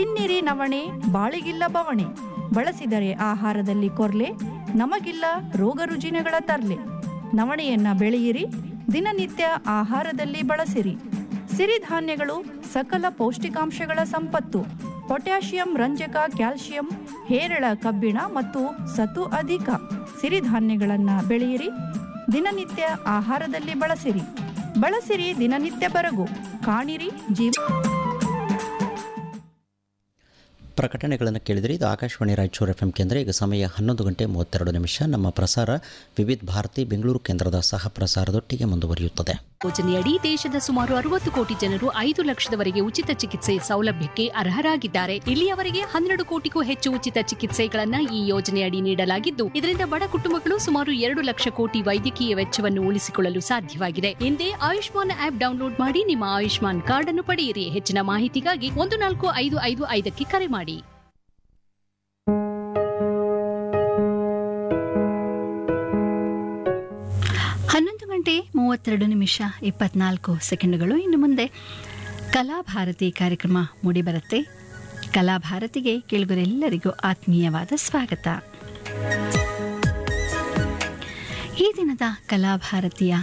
ತಿನ್ನಿರಿ ನವಣೆ ಬಾಳಿಗಿಲ್ಲ ಬವಣೆ ಬಳಸಿದರೆ ಆಹಾರದಲ್ಲಿ ಕೊರ್ಲೆ ನಮಗಿಲ್ಲ ರೋಗ ರುಜಿನಗಳ ತರ್ಲೆ ನವಣೆಯನ್ನ ಬೆಳೆಯಿರಿ ದಿನನಿತ್ಯ ಆಹಾರದಲ್ಲಿ ಬಳಸಿರಿ ಸಿರಿಧಾನ್ಯಗಳು ಸಕಲ ಪೌಷ್ಟಿಕಾಂಶಗಳ ಸಂಪತ್ತು ಪೊಟ್ಯಾಷಿಯಂ ರಂಜಕ ಕ್ಯಾಲ್ಸಿಯಂ ಹೇರಳ ಕಬ್ಬಿಣ ಮತ್ತು ಸತು ಅಧಿಕ ಸಿರಿಧಾನ್ಯಗಳನ್ನ ಬೆಳೆಯಿರಿ ದಿನನಿತ್ಯ ಆಹಾರದಲ್ಲಿ ಬಳಸಿರಿ ಬಳಸಿರಿ ದಿನನಿತ್ಯ ಬರಗು ಕಾಣಿರಿ ಜೀವ ಪ್ರಕಟಣೆಗಳನ್ನು ಕೇಳಿದರೆ ಇದು ಆಕಾಶವಾಣಿ ರಾಯಚೂರು ಎಫ್ ಎಂ ಕೇಂದ್ರ ಈಗ ಸಮಯ ಹನ್ನೊಂದು ಗಂಟೆ ಮೂವತ್ತೆರಡು ನಿಮಿಷ ನಮ್ಮ ಪ್ರಸಾರ ವಿವಿಧ ಭಾರತಿ ಬೆಂಗಳೂರು ಕೇಂದ್ರದ ಸಹ ಪ್ರಸಾರದೊಟ್ಟಿಗೆ ಮುಂದುವರಿಯುತ್ತದೆ ಯೋಜನೆಯಡಿ ದೇಶದ ಸುಮಾರು ಅರವತ್ತು ಕೋಟಿ ಜನರು ಐದು ಲಕ್ಷದವರೆಗೆ ಉಚಿತ ಚಿಕಿತ್ಸೆ ಸೌಲಭ್ಯಕ್ಕೆ ಅರ್ಹರಾಗಿದ್ದಾರೆ ಇಲ್ಲಿಯವರೆಗೆ ಹನ್ನೆರಡು ಕೋಟಿಗೂ ಹೆಚ್ಚು ಉಚಿತ ಚಿಕಿತ್ಸೆಗಳನ್ನ ಈ ಯೋಜನೆಯಡಿ ನೀಡಲಾಗಿದ್ದು ಇದರಿಂದ ಬಡ ಕುಟುಂಬಗಳು ಸುಮಾರು ಎರಡು ಲಕ್ಷ ಕೋಟಿ ವೈದ್ಯಕೀಯ ವೆಚ್ಚವನ್ನು ಉಳಿಸಿಕೊಳ್ಳಲು ಸಾಧ್ಯವಾಗಿದೆ ಹಿಂದೆ ಆಯುಷ್ಮಾನ್ ಆಪ್ ಡೌನ್ಲೋಡ್ ಮಾಡಿ ನಿಮ್ಮ ಆಯುಷ್ಮಾನ್ ಕಾರ್ಡ್ ಅನ್ನು ಪಡೆಯಿರಿ ಹೆಚ್ಚಿನ ಮಾಹಿತಿಗಾಗಿ ಒಂದು ನಾಲ್ಕು ಐದು ಐದು ಐದಕ್ಕೆ ಕರೆ ಮಾಡಿ ಹನ್ನೊಂದು ಗಂಟೆ ಮೂವತ್ತೆರಡು ನಿಮಿಷ ಇಪ್ಪತ್ನಾಲ್ಕು ಸೆಕೆಂಡುಗಳು ಇನ್ನು ಮುಂದೆ ಕಲಾಭಾರತಿ ಕಾರ್ಯಕ್ರಮ ಮೂಡಿಬರುತ್ತೆ ಕಲಾಭಾರತಿಗೆ ಕೇಳುಗರೆಲ್ಲರಿಗೂ ಆತ್ಮೀಯವಾದ ಸ್ವಾಗತ ಈ ದಿನದ ಕಲಾಭಾರತಿಯ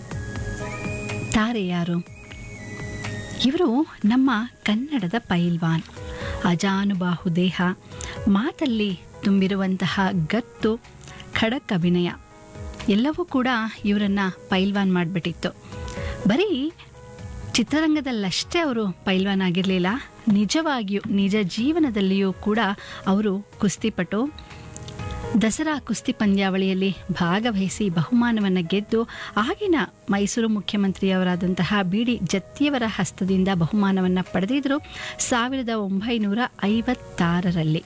ತಾರೆ ಯಾರು ಇವರು ನಮ್ಮ ಕನ್ನಡದ ಪೈಲ್ವಾನ್ ಅಜಾನುಬಾಹು ದೇಹ ಮಾತಲ್ಲಿ ತುಂಬಿರುವಂತಹ ಗತ್ತು ಖಡಕ್ ಅಭಿನಯ ಎಲ್ಲವೂ ಕೂಡ ಇವರನ್ನು ಪೈಲ್ವಾನ್ ಮಾಡಿಬಿಟ್ಟಿತ್ತು ಬರೀ ಚಿತ್ರರಂಗದಲ್ಲಷ್ಟೇ ಅವರು ಪೈಲ್ವಾನ್ ಆಗಿರಲಿಲ್ಲ ನಿಜವಾಗಿಯೂ ನಿಜ ಜೀವನದಲ್ಲಿಯೂ ಕೂಡ ಅವರು ಕುಸ್ತಿಪಟು ದಸರಾ ಕುಸ್ತಿ ಪಂದ್ಯಾವಳಿಯಲ್ಲಿ ಭಾಗವಹಿಸಿ ಬಹುಮಾನವನ್ನು ಗೆದ್ದು ಆಗಿನ ಮೈಸೂರು ಮುಖ್ಯಮಂತ್ರಿಯವರಾದಂತಹ ಬಿ ಡಿ ಜತ್ತಿಯವರ ಹಸ್ತದಿಂದ ಬಹುಮಾನವನ್ನು ಪಡೆದಿದ್ದರು ಸಾವಿರದ ಒಂಬೈನೂರ ಐವತ್ತಾರರಲ್ಲಿ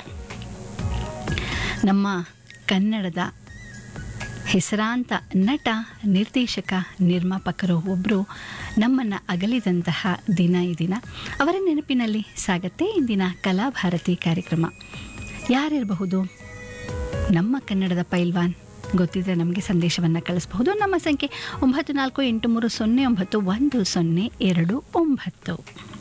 ನಮ್ಮ ಕನ್ನಡದ ಹೆಸರಾಂತ ನಟ ನಿರ್ದೇಶಕ ನಿರ್ಮಾಪಕರು ಒಬ್ಬರು ನಮ್ಮನ್ನು ಅಗಲಿದಂತಹ ದಿನ ಈ ದಿನ ಅವರ ನೆನಪಿನಲ್ಲಿ ಸಾಗತ್ತೆ ಇಂದಿನ ಕಲಾಭಾರತಿ ಕಾರ್ಯಕ್ರಮ ಯಾರಿರಬಹುದು ನಮ್ಮ ಕನ್ನಡದ ಪೈಲ್ವಾನ್ ಗೊತ್ತಿದ್ದರೆ ನಮಗೆ ಸಂದೇಶವನ್ನು ಕಳಿಸಬಹುದು ನಮ್ಮ ಸಂಖ್ಯೆ ಒಂಬತ್ತು ನಾಲ್ಕು ಎಂಟು ಮೂರು ಸೊನ್ನೆ ಒಂಬತ್ತು ಒಂದು ಸೊನ್ನೆ ಎರಡು ಒಂಬತ್ತು